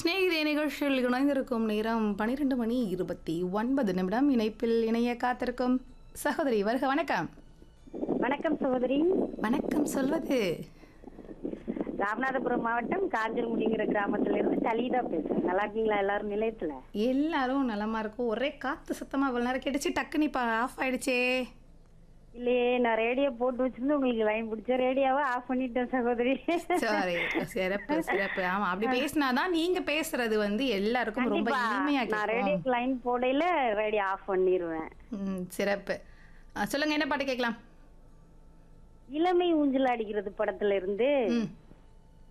சிநேகிதே நிகழ்ச்சியில் இணைந்திருக்கும் நேரம் பனிரெண்டு மணி இருபத்தி ஒன்பது நிமிடம் இணைப்பில் இணைய காத்திருக்கும் சகோதரி வருக வணக்கம் வணக்கம் சகோதரி வணக்கம் சொல்வது ராமநாதபுரம் மாவட்டம் காஞ்சல்முடிங்கிற கிராமத்துல இருந்து கலிதா பேசுறேன் நல்லா இருக்கீங்களா எல்லாரும் நிலையத்துல எல்லாரும் நலமா இருக்கும் ஒரே காத்து சத்தமா இவ்வளவு நேரம் கேட்டுச்சு டக்குன்னு இப்ப ஆஃப் ஆயிடுச்சே இல்லையே நான் ரேடியோ போட்டு வச்சிருந்து உங்களுக்கு லைன் பிடிச்ச ரேடியோவை ஆஃப் பண்ணிட்டேன் சகோதரி சாரி சிறப்பு சிறப்பு ஆமா அப்படி பேசினாதான் நீங்க பேசுறது வந்து எல்லாருக்கும் ரொம்ப கண்டிப்பா. இனிமையா நான் கேட்கும் ரேடியோக்கு லைன் போடையில ரேடியோ ஆஃப் பண்ணிடுவேன் ம், சிறப்பு ஆ, சொல்லுங்க என்ன பாட்டு கேட்கலாம் இளமை ஊஞ்சல் அடிக்கிறது படத்துல இருந்து ம்